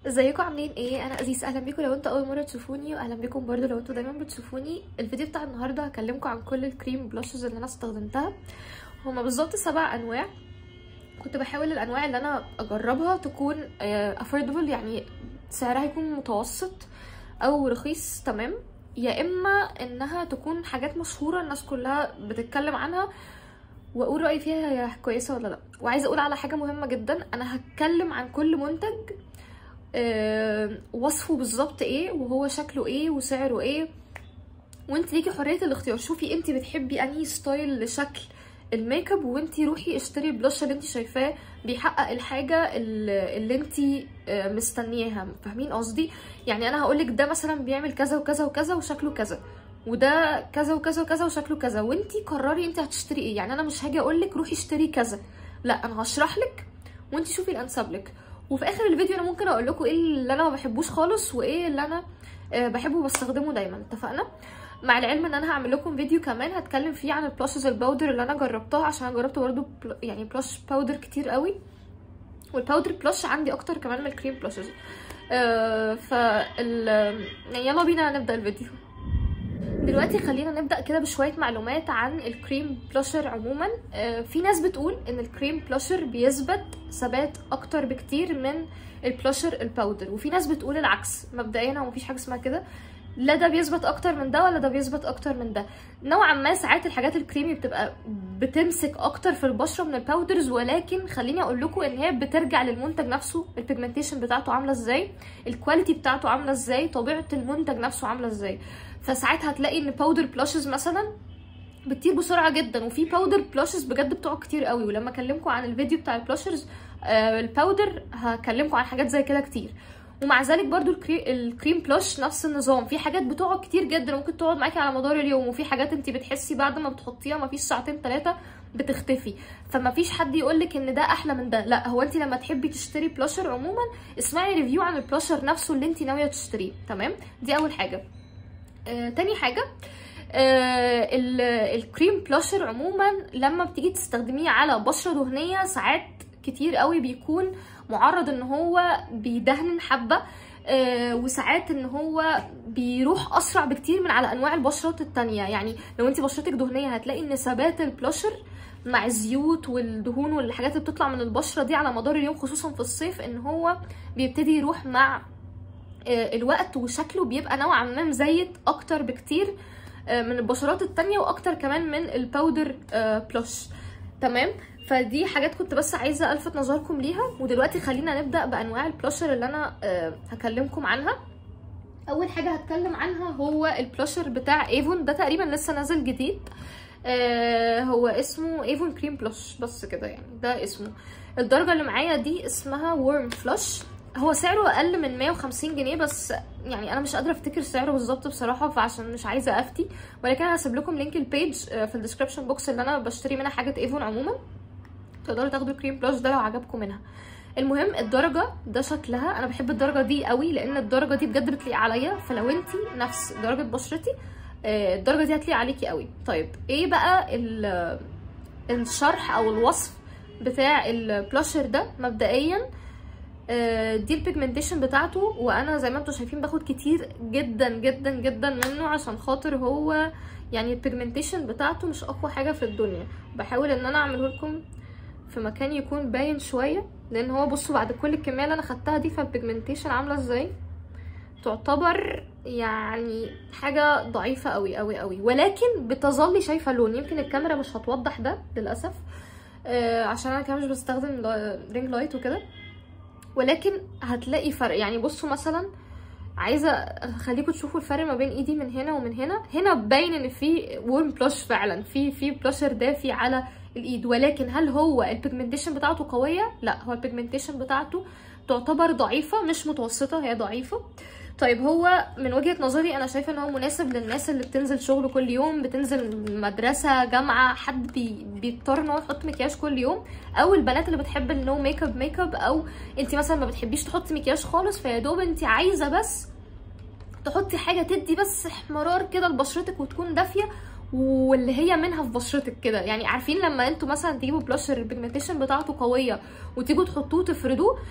ازيكم عاملين ايه انا ازيز اهلا بيكم لو انتوا اول مره تشوفوني واهلا بيكم برضو لو انتوا دايما بتشوفوني الفيديو بتاع النهارده هكلمكم عن كل الكريم بلاشز اللي انا استخدمتها هما بالظبط سبع انواع كنت بحاول الانواع اللي انا اجربها تكون افوردبل يعني سعرها يكون متوسط او رخيص تمام يا اما انها تكون حاجات مشهوره الناس كلها بتتكلم عنها واقول رايي فيها هي كويسه ولا لا وعايزه اقول على حاجه مهمه جدا انا هتكلم عن كل منتج أه وصفه بالظبط ايه وهو شكله ايه وسعره ايه وانت ليكي حريه الاختيار شوفي انت بتحبي انهي ستايل لشكل الميك اب وانت روحي اشتري البلاش اللي انت شايفاه بيحقق الحاجه اللي انت مستنياها فاهمين قصدي يعني انا هقولك ده مثلا بيعمل كذا وكذا وكذا وشكله كذا وده كذا وكذا وكذا وشكله كذا وانتي قرري انت هتشتري ايه يعني انا مش هاجي اقولك روحي اشتري كذا لا انا هشرح لك وانتي شوفي الانسب لك وفي اخر الفيديو انا ممكن اقول لكم ايه اللي انا ما بحبوش خالص وايه اللي انا بحبه وبستخدمه دايما اتفقنا مع العلم ان انا هعمل لكم فيديو كمان هتكلم فيه عن البلاشز الباودر اللي انا جربتها عشان انا جربت برده يعني بلاش باودر كتير قوي والباودر بلاش عندي اكتر كمان من الكريم بلاشز آه ف يعني يلا بينا نبدا الفيديو دلوقتي خلينا نبدا كده بشويه معلومات عن الكريم بلاشر عموما آه في ناس بتقول ان الكريم بلاشر بيثبت ثبات اكتر بكتير من البلاشر الباودر وفي ناس بتقول العكس مبدئيا هو مفيش حاجه اسمها كده لا ده بيثبت اكتر من ده ولا ده بيثبت اكتر من ده نوعا ما ساعات الحاجات الكريمي بتبقى بتمسك اكتر في البشره من الباودرز ولكن خليني اقول لكم ان هي بترجع للمنتج نفسه البيجمنتيشن بتاعته عامله ازاي الكواليتي بتاعته عامله ازاي طبيعه المنتج نفسه عامله ازاي فساعات هتلاقي ان باودر بلاشز مثلا بتطير بسرعه جدا وفي باودر بلاشز بجد بتقع كتير قوي ولما اكلمكم عن الفيديو بتاع البلاشرز آه الباودر هكلمكم عن حاجات زي كده كتير ومع ذلك برضو الكري... الكريم بلوش نفس النظام في حاجات بتقعد كتير جدا ممكن تقعد معاكي على مدار اليوم وفي حاجات انت بتحسي بعد ما بتحطيها مفيش ساعتين ثلاثه بتختفي فما فيش حد يقولك ان ده احلى من ده لا هو انت لما تحبي تشتري بلاشر عموما اسمعي ريفيو عن البلاشر نفسه اللي انت ناويه تشتريه تمام دي اول حاجه آه، تاني حاجه آه الكريم بلاشر عموما لما بتيجي تستخدميه على بشره دهنيه ساعات كتير قوي بيكون معرض ان هو بيدهن حبه آه وساعات ان هو بيروح اسرع بكتير من على انواع البشرات التانية يعني لو انت بشرتك دهنيه هتلاقي ان ثبات البلاشر مع الزيوت والدهون والحاجات اللي بتطلع من البشره دي على مدار اليوم خصوصا في الصيف ان هو بيبتدي يروح مع آه الوقت وشكله بيبقى نوعا ما مزيت اكتر بكتير آه من البشرات التانية واكتر كمان من الباودر بلوش تمام فدي حاجات كنت بس عايزه الفت نظركم ليها ودلوقتي خلينا نبدا بانواع البلاشر اللي انا أه هكلمكم عنها اول حاجه هتكلم عنها هو البلاشر بتاع ايفون ده تقريبا لسه نازل جديد أه هو اسمه ايفون كريم بلاش بس كده يعني ده اسمه الدرجه اللي معايا دي اسمها وورم فلاش هو سعره اقل من 150 جنيه بس يعني انا مش قادره افتكر سعره بالظبط بصراحه فعشان مش عايزه افتي ولكن هسيب لكم لينك البيج في الديسكربشن بوكس اللي انا بشتري منها حاجه ايفون عموما تقدروا تاخدوا الكريم بلاش ده لو عجبكم منها المهم الدرجه ده شكلها انا بحب الدرجه دي قوي لان الدرجه دي بجد بتليق عليا فلو انت نفس درجه بشرتي الدرجه دي هتليق عليكي قوي طيب ايه بقى الشرح او الوصف بتاع البلاشر ده مبدئيا دي البيجمنتيشن بتاعته وانا زي ما انتم شايفين باخد كتير جدا جدا جدا منه عشان خاطر هو يعني البيجمنتيشن بتاعته مش اقوى حاجه في الدنيا بحاول ان انا اعمله لكم في مكان يكون باين شويه لان هو بصوا بعد كل الكميه اللي انا خدتها دي فالبيجمنتيشن عامله ازاي تعتبر يعني حاجه ضعيفه قوي قوي قوي ولكن بتظلي شايفه اللون يمكن الكاميرا مش هتوضح ده للاسف آه عشان انا كمان مش بستخدم رينج لايت وكده ولكن هتلاقي فرق يعني بصوا مثلا عايزه اخليكم تشوفوا الفرق ما بين ايدي من هنا ومن هنا هنا باين ان في وورم بلاش فعلا في في بلاشر دافي على الايد ولكن هل هو البيجمنتيشن بتاعته قويه لا هو البيجمنتيشن بتاعته تعتبر ضعيفه مش متوسطه هي ضعيفه طيب هو من وجهه نظري انا شايفه ان هو مناسب للناس اللي بتنزل شغل كل يوم بتنزل مدرسه جامعه حد بي بيضطر ان هو يحط مكياج كل يوم او البنات اللي بتحب النو ميك اب ميك اب او انت مثلا ما بتحبيش تحطي مكياج خالص فيا دوب انت عايزه بس تحطي حاجه تدي بس احمرار كده لبشرتك وتكون دافيه واللي هي منها في بشرتك كده يعني عارفين لما انتوا مثلا تجيبوا بلاشر البيجمنتيشن بتاعته قويه وتيجوا تحطوه تفردوه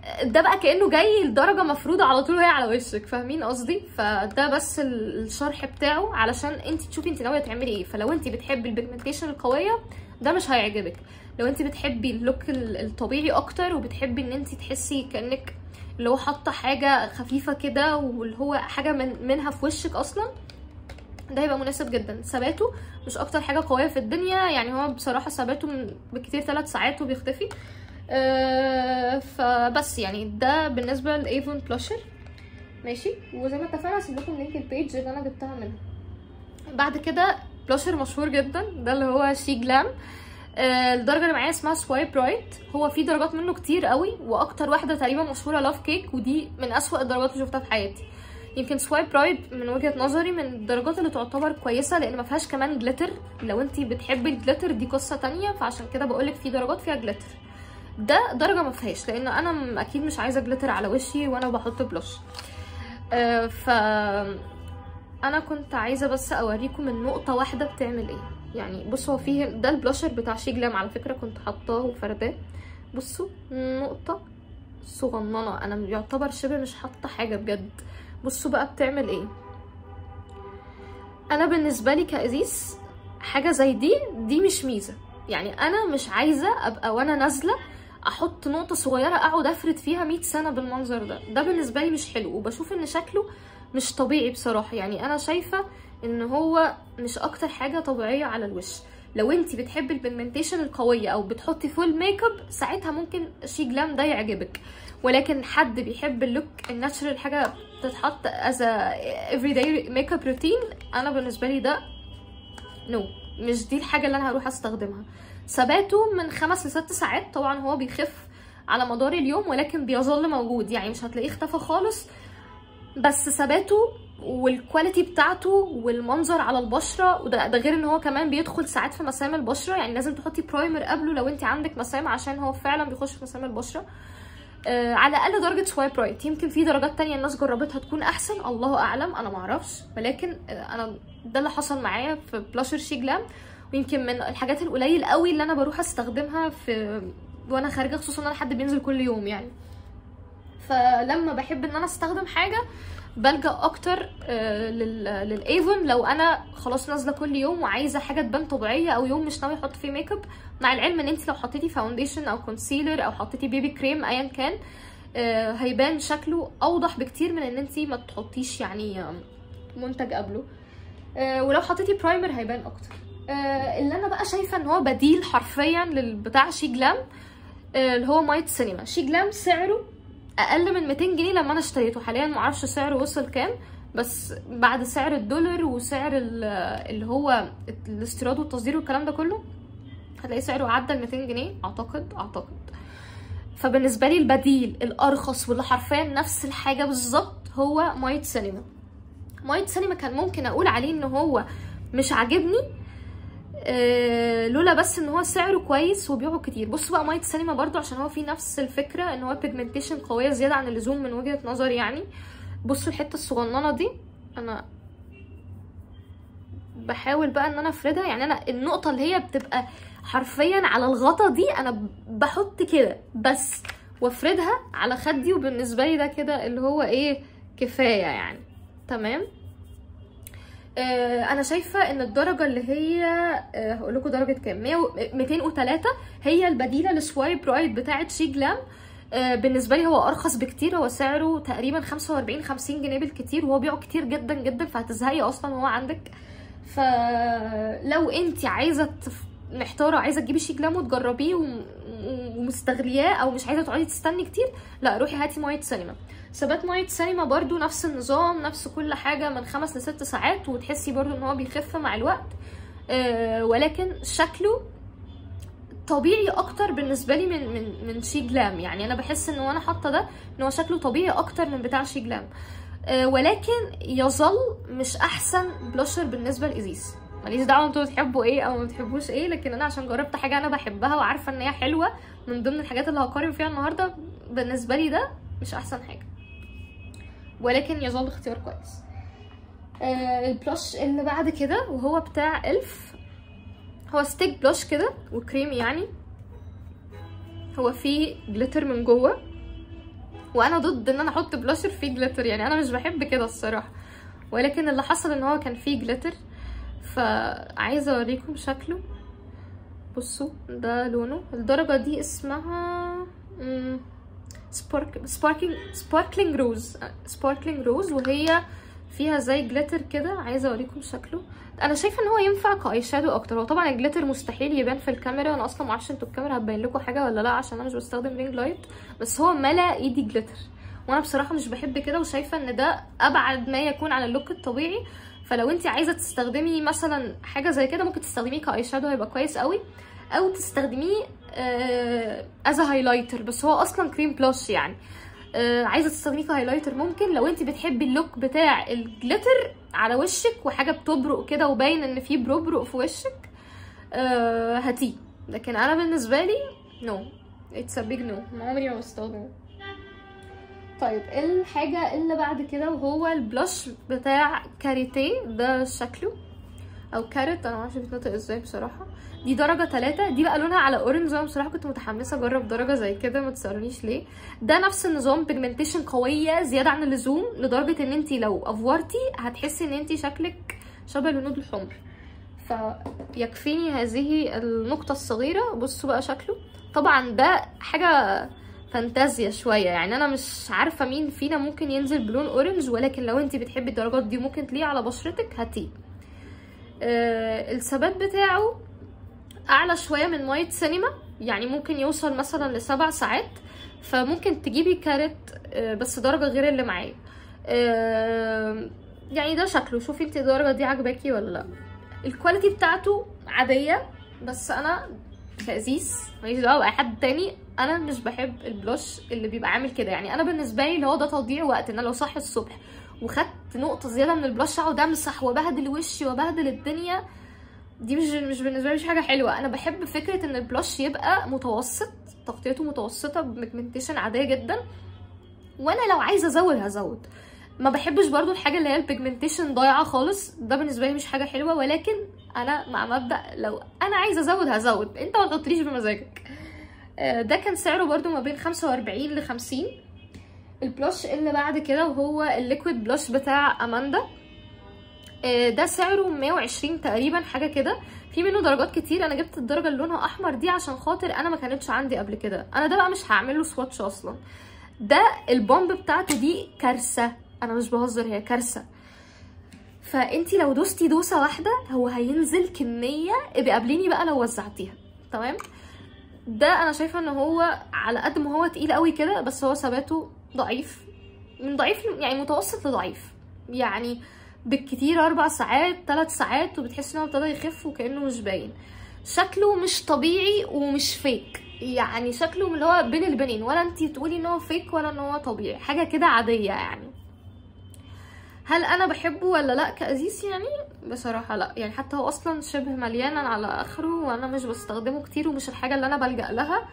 ده بقى كانه جاي لدرجه مفروضه على طول وهي على وشك فاهمين قصدي فده بس ال- الشرح بتاعه علشان انت تشوفي انت ناويه تعملي ايه فلو انت بتحبي البيجمنتيشن القويه ده مش هيعجبك لو انت بتحبي اللوك ال- الطبيعي اكتر وبتحبي ان انت تحسي كانك اللي هو حاطه حاجه خفيفه كده واللي هو حاجه من منها في وشك اصلا ده هيبقى مناسب جدا ثباته مش اكتر حاجه قويه في الدنيا يعني هو بصراحه ثباته من بكتير ثلاث ساعات وبيختفي آه فبس يعني ده بالنسبه لايفون بلاشر ماشي وزي ما اتفقنا هسيب لكم لينك البيج اللي انا جبتها منها بعد كده بلاشر مشهور جدا ده اللي هو شي جلام آه، الدرجه اللي معايا اسمها سوايب رايت هو في درجات منه كتير قوي واكتر واحده تقريبا مشهوره لاف كيك ودي من اسوأ الدرجات اللي شفتها في حياتي يمكن سوايب رايت من وجهه نظري من الدرجات اللي تعتبر كويسه لان ما فيهاش كمان جليتر لو انت بتحبي الجليتر دي قصه تانية فعشان كده بقولك في درجات فيها جليتر ده درجه ما فيهاش لان انا م- اكيد مش عايزه جليتر على وشي وانا بحط بلوش آه، ف انا كنت عايزه بس اوريكم النقطه واحده بتعمل ايه يعني بصوا هو فيه ده البلاشر بتاع شي جلام على فكره كنت حاطاه وفرداه بصوا نقطه صغننه انا يعتبر شبه مش حاطه حاجه بجد بصوا بقى بتعمل ايه انا بالنسبه لي كازيس حاجه زي دي دي مش ميزه يعني انا مش عايزه ابقى وانا نازله احط نقطه صغيره اقعد افرد فيها 100 سنه بالمنظر ده ده بالنسبه لي مش حلو وبشوف ان شكله مش طبيعي بصراحه يعني انا شايفه ان هو مش اكتر حاجه طبيعيه على الوش لو انت بتحبي البيجمنتيشن القويه او بتحطي فول ميك اب ساعتها ممكن شي جلام ده يعجبك ولكن حد بيحب اللوك الناتشرال حاجه تتحط از افري داي ميك اب روتين انا بالنسبه لي ده نو no. مش دي الحاجه اللي انا هروح استخدمها ثباته من خمس لست ساعات طبعا هو بيخف على مدار اليوم ولكن بيظل موجود يعني مش هتلاقيه اختفى خالص بس ثباته والكواليتي بتاعته والمنظر على البشره وده ده غير ان هو كمان بيدخل ساعات في مسام البشره يعني لازم تحطي برايمر قبله لو انت عندك مسام عشان هو فعلا بيخش في مسام البشره آه على الاقل درجه سوايب رايت يمكن في درجات تانية الناس جربتها تكون احسن الله اعلم انا معرفش ولكن آه انا ده اللي حصل معايا في بلاشر شي جلام ويمكن من الحاجات القليل قوي اللي انا بروح استخدمها في وانا خارجه خصوصا ان انا حد بينزل كل يوم يعني فلما بحب ان انا استخدم حاجه بلجا اكتر آه، لل- للايفون لو انا خلاص نازله كل يوم وعايزه حاجه تبان طبيعيه او يوم مش ناويه احط فيه ميك اب مع العلم ان انت لو حطيتي فاونديشن او كونسيلر او حطيتي بيبي كريم ايا كان آه، هيبان شكله اوضح بكتير من ان انت ما تحطيش يعني آم، منتج قبله آه، ولو حطيتي برايمر هيبان اكتر آه، اللي انا بقى شايفه ان هو بديل حرفيا للبتاع شي جلام آه، اللي هو مايت سينما شي جلام سعره اقل من 200 جنيه لما انا اشتريته حاليا معرفش سعره وصل كام بس بعد سعر الدولار وسعر ال- اللي هو الاستيراد والتصدير والكلام ده كله هتلاقي سعره عدى ال 200 جنيه اعتقد اعتقد فبالنسبه لي البديل الارخص واللي حرفيا نفس الحاجه بالظبط هو مايت سينما مايت سينما كان ممكن اقول عليه ان هو مش عاجبني آه، لولا بس ان هو سعره كويس وبيعه كتير بصوا بقى مايت سينما برضو عشان هو فيه نفس الفكره ان هو بيجمنتيشن قويه زياده عن اللزوم من وجهه نظري يعني بصوا الحته الصغننه دي انا بحاول بقى ان انا افردها يعني انا النقطه اللي هي بتبقى حرفيا على الغطا دي انا بحط كده بس وافردها على خدي وبالنسبه لي ده كده اللي هو ايه كفايه يعني تمام آه، انا شايفه ان الدرجه اللي هي آه، هقول لكم درجه كام 100 و- 203 هي البديله لسوايب رايت بتاعه شي جلام آه، بالنسبه لي هو ارخص بكتير هو سعره تقريبا 45 50 جنيه بالكتير وهو بيبيعه كتير جدا جدا فهتزهقي اصلا وهو عندك فلو انت عايزه تف... محتاره عايزه تجيبي شي جلام وتجربيه وم- ومستغلياه او مش عايزه تقعدي تستني كتير لا روحي هاتي مايت سينما ثبات مايت سينما برضو نفس النظام نفس كل حاجه من خمس لست ساعات وتحسي برضو ان هو بيخف مع الوقت آه ولكن شكله طبيعي اكتر بالنسبه لي من من من شي جلام يعني انا بحس ان وانا حاطه ده ان هو شكله طبيعي اكتر من بتاع شي جلام آه ولكن يظل مش احسن بلاشر بالنسبه لازيز ماليش دعوه انتوا بتحبوا ايه او ما بتحبوش ايه لكن انا عشان جربت حاجه انا بحبها وعارفه ان هي حلوه من ضمن الحاجات اللي هقارن فيها النهارده بالنسبه لي ده مش احسن حاجه ولكن يظل اختيار كويس آه البلاش اللي بعد كده وهو بتاع الف هو ستيك بلاش كده وكريمي يعني هو فيه جليتر من جوه وانا ضد ان انا احط بلاشر فيه جليتر يعني انا مش بحب كده الصراحه ولكن اللي حصل ان هو كان فيه جليتر فعايزه اوريكم شكله بصوا ده لونه الدرجه دي اسمها سبارك سباركينج سباركلينج روز سباركلينج روز وهي فيها زي جليتر كده عايزه اوريكم شكله انا شايفه ان هو ينفع كاي شادو اكتر هو طبعا الجليتر مستحيل يبان في الكاميرا انا اصلا معرفش انتوا الكاميرا هتبين لكم حاجه ولا لا عشان انا مش بستخدم رينج لايت بس هو ملا ايدي جليتر وانا بصراحه مش بحب كده وشايفه ان ده ابعد ما يكون عن اللوك الطبيعي فلو انت عايزه تستخدمي مثلا حاجه زي كده ممكن تستخدميه كاي شادو هيبقى كويس قوي او تستخدميه از هايلايتر بس هو اصلا كريم بلاش يعني آه عايزه تستخدميه كهايلايتر ممكن لو انت بتحبي اللوك بتاع الجليتر على وشك وحاجه بتبرق كده وباين ان في بروبرق في وشك آه هاتيه لكن انا بالنسبه لي نو اتس ا بيج نو عمري ما بستخدمه طيب الحاجه اللي بعد كده وهو البلاش بتاع كاريتيه ده شكله او كارت انا معرفش بيتنطق ازاي بصراحه دي درجة تلاتة دي بقى لونها على اورنج وانا بصراحة كنت متحمسة اجرب درجة زي كده ما تسألونيش ليه ده نفس النظام بيجمنتيشن قوية زيادة عن اللزوم لدرجة ان انتي لو افورتي هتحسي ان انتي شكلك شبه الهنود الحمر فيكفيني هذه النقطة الصغيرة بصوا بقى شكله طبعا ده حاجة فانتازيا شوية يعني انا مش عارفة مين فينا ممكن ينزل بلون اورنج ولكن لو انتي بتحبي الدرجات دي ممكن تليه على بشرتك هاتيه آه الثبات بتاعه اعلى شويه من ميه سينما يعني ممكن يوصل مثلا لسبع ساعات فممكن تجيبي كارت بس درجه غير اللي معايا يعني ده شكله شوفي انت الدرجه دي عجباكي ولا لا الكواليتي بتاعته عاديه بس انا كأزيز ماليش دعوه باي حد تاني انا مش بحب البلوش اللي بيبقى عامل كده يعني انا بالنسبه لي اللي هو ده تضييع وقت ان انا لو صاحي الصبح وخدت نقطه زياده من البلوش اقعد امسح وابهدل وشي وابهدل الدنيا دي مش مش بالنسبه لي مش حاجه حلوه انا بحب فكره ان البلاش يبقى متوسط تغطيته متوسطه بميجمنتيشن عاديه جدا وانا لو عايزه ازود هزود ما بحبش برضو الحاجه اللي هي البيجمنتيشن ضايعه خالص ده بالنسبه لي مش حاجه حلوه ولكن انا مع مبدا لو انا عايزه ازود هزود انت ما تغطيش بمزاجك ده كان سعره برضو ما بين 45 ل 50 البلاش اللي بعد كده وهو الليكويد بلاش بتاع اماندا ده سعره 120 تقريبا حاجه كده في منه درجات كتير انا جبت الدرجه اللي لونها احمر دي عشان خاطر انا ما كانتش عندي قبل كده انا ده بقى مش هعمل له سواتش اصلا ده البومب بتاعته دي كارثه انا مش بهزر هي كارثه فانتي لو دوستي دوسه واحده هو هينزل كميه ابقي قابليني بقى لو وزعتيها تمام ده انا شايفه ان هو على قد ما هو تقيل قوي كده بس هو ثباته ضعيف من ضعيف يعني متوسط لضعيف يعني بالكتير اربع ساعات ثلاث ساعات وبتحس ان هو ابتدى يخف وكانه مش باين شكله مش طبيعي ومش فيك يعني شكله من اللي هو بين البنين ولا انتي تقولي ان هو فيك ولا ان هو طبيعي حاجه كده عاديه يعني هل انا بحبه ولا لا كازيس يعني بصراحه لا يعني حتى هو اصلا شبه مليان على اخره وانا مش بستخدمه كتير ومش الحاجه اللي انا بلجا لها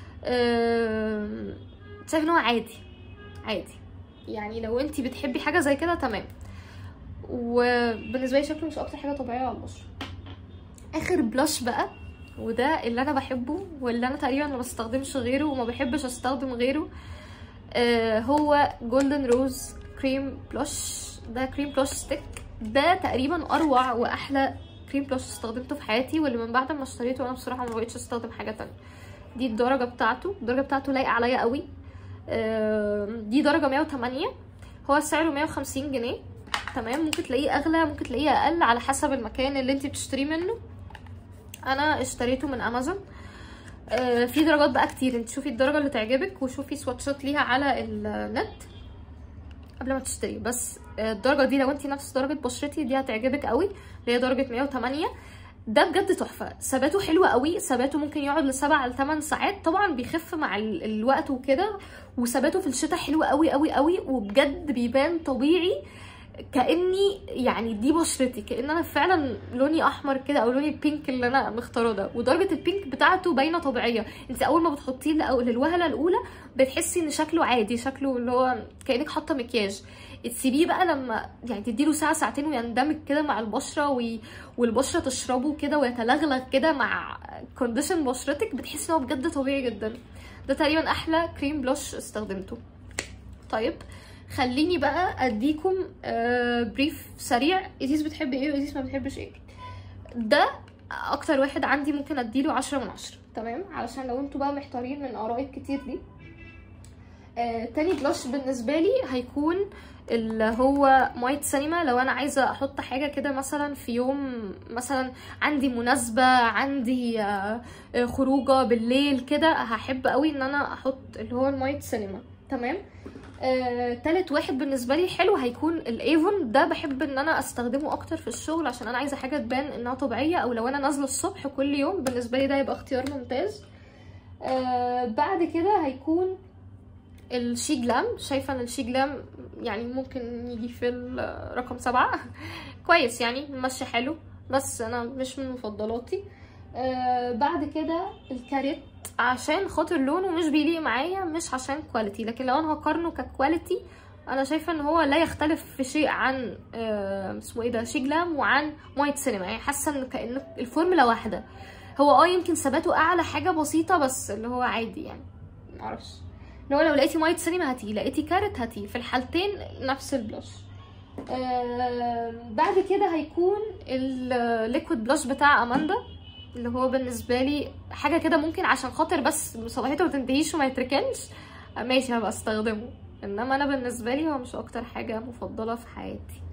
شايف ان هو عادي عادي يعني لو انتي بتحبي حاجه زي كده تمام وبالنسبه لي شكله مش اكتر حاجه طبيعيه على البشره اخر بلاش بقى وده اللي انا بحبه واللي انا تقريبا ما بستخدمش غيره وما بحبش استخدم غيره آه هو جولدن روز كريم بلاش ده كريم بلاش ستيك ده تقريبا اروع واحلى كريم بلاش استخدمته في حياتي واللي من بعد ما اشتريته انا بصراحه ما بقتش استخدم حاجه تانية دي الدرجه بتاعته الدرجه بتاعته لايقه عليا قوي آه دي درجه 108 هو سعره 150 جنيه تمام ممكن تلاقيه اغلى ممكن تلاقيه اقل على حسب المكان اللي انت بتشتريه منه انا اشتريته من امازون آه في درجات بقى كتير انت شوفي الدرجه اللي تعجبك وشوفي سواتشات ليها على النت قبل ما تشتري بس آه الدرجه دي لو انت نفس درجه بشرتي دي هتعجبك قوي اللي هي درجه 108 ده بجد تحفه ثباته حلو قوي ثباته ممكن يقعد لسبع ل 8 ساعات طبعا بيخف مع الوقت وكده وثباته في الشتاء حلو قوي قوي قوي وبجد بيبان طبيعي كاني يعني دي بشرتي كان انا فعلا لوني احمر كده او لوني بينك اللي انا مختاره ده ودرجه البينك بتاعته باينه طبيعيه انت اول ما بتحطيه للوهله الاولى بتحسي ان شكله عادي شكله اللي هو كانك حاطه مكياج تسيبيه بقى لما يعني تديله ساعه ساعتين ويندمج كده مع البشره وي... والبشره تشربه كده ويتلغلغ كده مع كونديشن بشرتك بتحسي ان هو بجد طبيعي جدا ده تقريبا احلى كريم بلوش استخدمته طيب خليني بقى اديكم آه بريف سريع ازيز بتحب ايه وازيز ما بتحبش ايه ده اكتر واحد عندي ممكن اديله عشرة من عشرة تمام علشان لو انتوا بقى محتارين من اراء كتير دي آه تاني بلاش بالنسبه لي هيكون اللي هو مايت سينما لو انا عايزه احط حاجه كده مثلا في يوم مثلا عندي مناسبه عندي آه آه، خروجه بالليل كده هحب قوي ان انا احط اللي هو المايت سينما تمام آه، تالت واحد بالنسبه لي حلو هيكون الايفون ده بحب ان انا استخدمه اكتر في الشغل عشان انا عايزه حاجه تبان انها طبيعيه او لو انا نازله الصبح كل يوم بالنسبه لي ده يبقى اختيار ممتاز آه بعد كده هيكون الشي جلام شايفه ان الشي جلام يعني ممكن يجي في ال- رقم سبعة كويس يعني ماشي حلو بس انا مش من مفضلاتي آه بعد كده الكاريت عشان خاطر لونه مش بيليق معايا مش عشان كواليتي لكن لو انا هقارنه ككواليتي انا شايفه ان هو لا يختلف في شيء عن آه اسمه ايه ده شيجلام وعن مايت سينما يعني حاسه ان كأن الفورمولا واحده هو اه يمكن ثباته اعلى حاجه بسيطه بس اللي هو عادي يعني معرفش اللي هو لو لقيتي مايت سينما هاتيه لقيتي كارت هاتيه في الحالتين نفس البلاش آه بعد كده هيكون الليكويد بلاش بتاع اماندا اللي هو بالنسبه لي حاجه كده ممكن عشان خاطر بس صلاحيته ما تنتهيش وما يتركنش آه، ماشي هبقى استخدمه انما انا بالنسبه لي هو مش اكتر حاجه مفضله في حياتي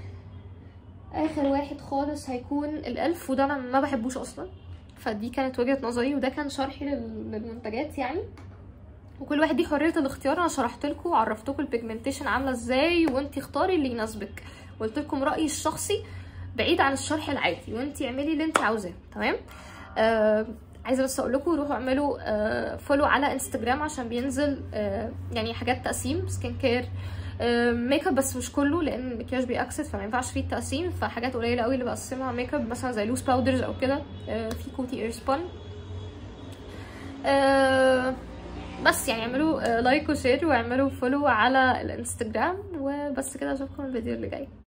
اخر واحد خالص هيكون الالف وده انا ما بحبوش اصلا فدي كانت وجهه نظري وده كان شرحي لل- للمنتجات يعني وكل واحد دي حريه الاختيار انا شرحت لكم وعرفتكم البيجمنتيشن عامله ازاي وانتي اختاري اللي يناسبك قلت لكم رايي الشخصي بعيد عن الشرح العادي وانتي اعملي اللي انتي عاوزاه تمام آه عايزه بس اقول لكم روحوا اعملوا آه فولو على انستجرام عشان بينزل آه يعني حاجات تقسيم سكين كير آه ميك اب بس مش كله لان المكياج بيأكسد فما ينفعش فيه التقسيم فحاجات قليله قوي اللي بقسمها ميك اب مثلا زي لوز باودرز او كده آه في كوتي اير سبون آه بس يعني اعملوا آه لايك وشير واعملوا فولو على الانستجرام وبس كده اشوفكم الفيديو اللي جاي